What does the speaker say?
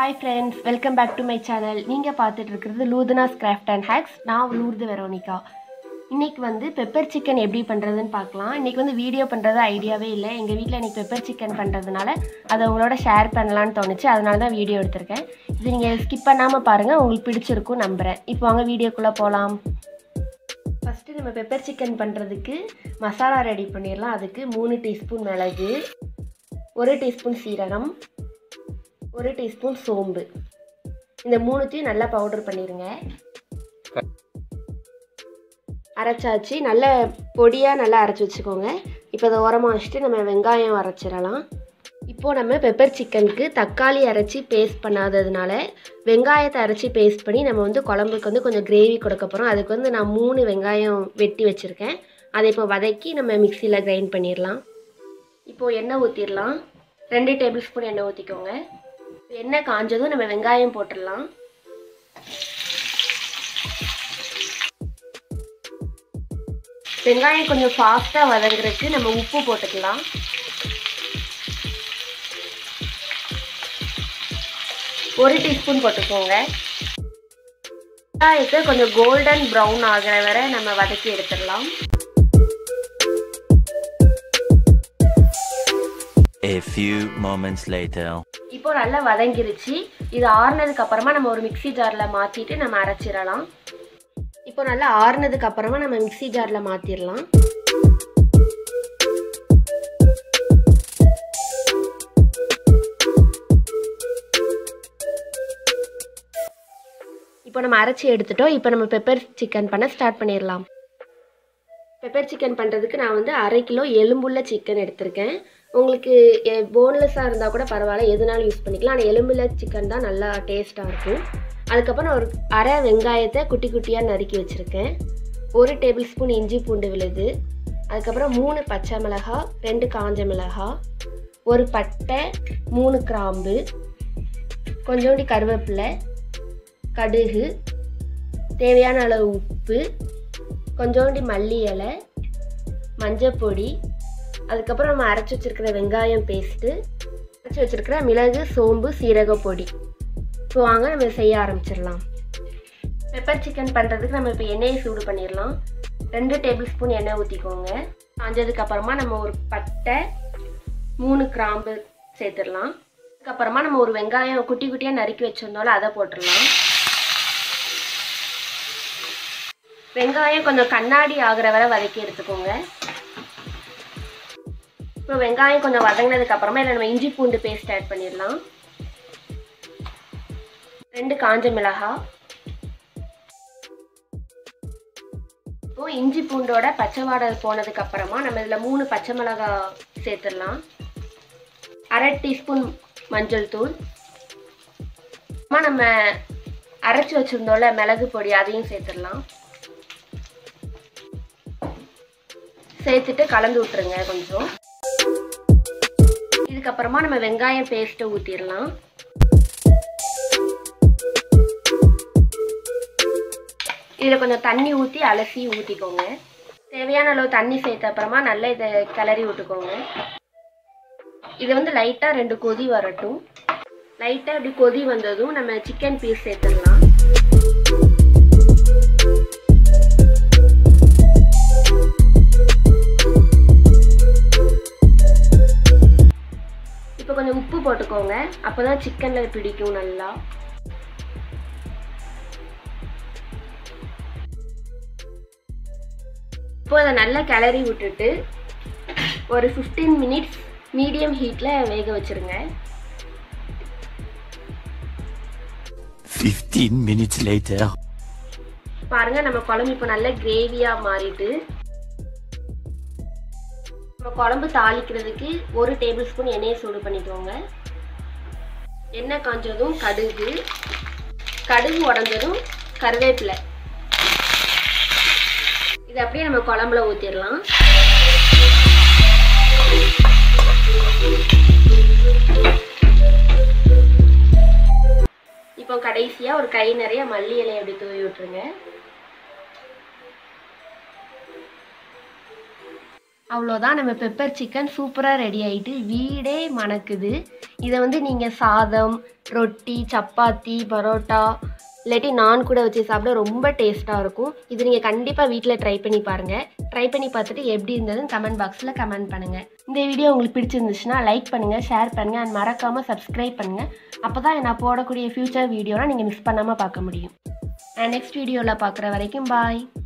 Hi friends welcome back to my channel நீங்கள் பார்த்துட்டு இருக்கிறது லூதனாஸ் கிராஃப்ட் அண்ட் ஹேக்ஸ் நான் லூர்து வெரோனிகா இன்றைக்கி வந்து பெப்பர் சிக்கன் எப்படி பண்ணுறதுன்னு பார்க்கலாம் இன்றைக்கி வந்து வீடியோ பண்ணுறது ஐடியாவே இல்லை எங்கள் வீட்டில் இன்றைக்கி பெப்பர் சிக்கன் பண்ணுறதுனால அதை உங்களோட ஷேர் பண்ணலான்னு தோணுச்சு அதனால தான் வீடியோ எடுத்திருக்கேன் இது நீங்கள் ஸ்கிப் பண்ணாமல் பாருங்கள் உங்களுக்கு பிடிச்சிருக்கும் நம்புகிறேன் இப்போ வாங்க வீடியோக்குள்ளே போகலாம் ஃபஸ்ட்டு நம்ம பெப்பர் சிக்கன் பண்ணுறதுக்கு மசாலா ரெடி பண்ணிடலாம் அதுக்கு மூணு டீஸ்பூன் மிளகு ஒரு டீஸ்பூன் சீரகம் ஒரு டீஸ்பூன் சோம்பு இந்த மூணுத்தையும் நல்லா பவுடர் பண்ணிடுங்க அரைச்சாச்சு நல்ல பொடியாக நல்லா அரைச்சி வச்சுக்கோங்க இப்போ அதை உரமாக வச்சுட்டு நம்ம வெங்காயம் அரைச்சிடலாம் இப்போது நம்ம பெப்பர் சிக்கனுக்கு தக்காளி அரைச்சி பேஸ்ட் பண்ணாததுனால வெங்காயத்தை அரைச்சி பேஸ்ட் பண்ணி நம்ம வந்து குழம்புக்கு வந்து கொஞ்சம் கிரேவி கொடுக்க போகிறோம் அதுக்கு வந்து நான் மூணு வெங்காயம் வெட்டி வச்சுருக்கேன் அதை இப்போ வதக்கி நம்ம மிக்சியில் கிரைண்ட் பண்ணிடலாம் இப்போது எண்ணெய் ஊற்றிடலாம் ரெண்டு டேபிள் ஸ்பூன் எண்ணெய் ஊற்றிக்கோங்க எண்ணெய் காஞ்சதும் நம்ம வெங்காயம் போட்டுடலாம் வெங்காயம் கொஞ்சம் ஃபாஸ்ட்டாக வதங்குறதுக்கு நம்ம உப்பு போட்டுக்கலாம் ஒரு டீஸ்பூன் போட்டுக்கோங்க வெங்காயத்தை கொஞ்சம் கோல்டன் ப்ரௌன் ஆகிற வரை நம்ம வதக்கி எடுத்துடலாம் A few moments later. இப்போ நல்லா வதங்கிருச்சு இது ஆறுனதுக்கு அப்புறமா நம்ம ஒரு மிக்ஸி ஜாரில் மாற்றிட்டு நம்ம அரைச்சிடலாம் இப்போ நல்லா ஆறுனதுக்கு அப்புறமா நம்ம மிக்ஸி ஜாரில் மாற்றிடலாம் இப்போ நம்ம அரைச்சி எடுத்துட்டோம் இப்போ நம்ம பெப்பர் சிக்கன் பண்ண ஸ்டார்ட் பண்ணிடலாம் பெப்பர் சிக்கன் பண்ணுறதுக்கு நான் வந்து அரை கிலோ எலும்புள்ள சிக்கன் எடுத்திருக்கேன் உங்களுக்கு போன்லெஸ்ஸாக இருந்தால் கூட பரவாயில்ல எதுனாலும் யூஸ் பண்ணிக்கலாம் ஆனால் எலும்புள்ள சிக்கன் தான் நல்லா டேஸ்ட்டாக இருக்கும் அதுக்கப்புறம் நான் ஒரு அரை வெங்காயத்தை குட்டி குட்டியாக நறுக்கி வச்சுருக்கேன் ஒரு டேபிள் ஸ்பூன் இஞ்சி பூண்டு விழுது அதுக்கப்புறம் மூணு பச்சை மிளகாய் ரெண்டு காஞ்ச மிளகாய் ஒரு பட்டை மூணு கிராம்பு கொஞ்சோண்டி கருவேப்பிலை கடுகு தேவையான அளவு உப்பு கொஞ்சோண்டி மல்லி இலை மஞ்சப்பொடி அதுக்கப்புறம் நம்ம அரைச்சி வச்சுருக்கிற வெங்காயம் பேஸ்ட்டு அரைச்சி வச்சுருக்கிற மிளகு சோம்பு சீரக பொடி இப்போ வாங்க நம்ம செய்ய ஆரம்பிச்சிடலாம் பெப்பர் சிக்கன் பண்ணுறதுக்கு நம்ம இப்போ எண்ணெயை சூடு பண்ணிடலாம் ரெண்டு டேபிள் ஸ்பூன் எண்ணெய் ஊற்றிக்கோங்க காஞ்சதுக்கு அப்புறமா நம்ம ஒரு பட்டை மூணு கிராம்பு சேர்த்துடலாம் அதுக்கப்புறமா நம்ம ஒரு வெங்காயம் குட்டி குட்டியாக நறுக்கி வச்சிருந்தோம்ல அதை போட்டுடலாம் வெங்காயம் கொஞ்சம் கண்ணாடி ஆகிற வரை வதக்கி எடுத்துக்கோங்க இப்போ வெங்காயம் கொஞ்சம் வதங்கினதுக்கு அப்புறமா இதில் நம்ம இஞ்சி பூண்டு பேஸ்ட் ஆட் பண்ணிடலாம் ரெண்டு காஞ்ச மிளகாய் இப்போ இஞ்சி பூண்டோட பச்சை வாடை போனதுக்கு அப்புறமா நம்ம இதில் மூணு பச்சை மிளகாய் சேர்த்துடலாம் அரை டீஸ்பூன் மஞ்சள் தூள் நம்ம அரைச்சி வச்சுருந்தோம்ல மிளகு பொடி அதையும் சேர்த்துடலாம் சேர்த்துட்டு கலந்து விட்டுருங்க கொஞ்சம் இதுக்கப்புறமா நம்ம வெங்காயம் பேஸ்ட்டை ஊற்றிடலாம் இதில் கொஞ்சம் தண்ணி ஊற்றி அலசி ஊற்றிக்கோங்க தேவையான அளவு தண்ணி சேர்த்த அப்புறமா நல்லா இதை கிளறி விட்டுக்கோங்க இது வந்து லைட்டாக ரெண்டு கொதி வரட்டும் லைட்டாக இப்படி கொதி வந்ததும் நம்ம சிக்கன் பீஸ் சேர்த்துடலாம் இப்போ கொஞ்சம் உப்பு போட்டுக்கோங்க அப்போ தான் சிக்கனில் பிடிக்கும் நல்லா இப்போ அதை நல்லா கிளறி விட்டுட்டு ஒரு ஃபிஃப்டீன் மினிட்ஸ் மீடியம் ஹீட்டில் வேக வச்சுருங்க 15 minutes later. பாருங்க நம்ம குழம்பு இப்போ நல்ல கிரேவியாக மாறிட்டு நம்ம குழம்பு தாளிக்கிறதுக்கு ஒரு டேபிள் ஸ்பூன் எண்ணெயை சூடு பண்ணிக்கோங்க எண்ணெய் காஞ்சதும் கடுகு கடுகு உடஞ்சதும் கருவேப்பிலை இது அப்படியே நம்ம குழம்புல ஊற்றிடலாம் இப்போ கடைசியாக ஒரு கை நிறைய மல்லி இலையை அப்படி தூவி விட்டுருங்க அவ்வளோதான் நம்ம பெப்பர் சிக்கன் சூப்பராக ரெடி ஆகிட்டு வீடே மணக்குது இதை வந்து நீங்கள் சாதம் ரொட்டி சப்பாத்தி பரோட்டா இல்லாட்டி நான் கூட வச்சு சாப்பிட ரொம்ப டேஸ்ட்டாக இருக்கும் இது நீங்கள் கண்டிப்பாக வீட்டில் ட்ரை பண்ணி பாருங்கள் ட்ரை பண்ணி பார்த்துட்டு எப்படி இருந்ததுன்னு கமெண்ட் பாக்ஸில் கமெண்ட் பண்ணுங்கள் இந்த வீடியோ உங்களுக்கு பிடிச்சிருந்துச்சுன்னா லைக் பண்ணுங்கள் ஷேர் பண்ணுங்கள் அண்ட் மறக்காமல் சப்ஸ்கிரைப் பண்ணுங்கள் அப்போ தான் நான் போடக்கூடிய ஃப்யூச்சர் வீடியோலாம் நீங்கள் மிஸ் பண்ணாமல் பார்க்க முடியும் அண்ட் நெக்ஸ்ட் வீடியோவில் பார்க்குற வரைக்கும் பாய்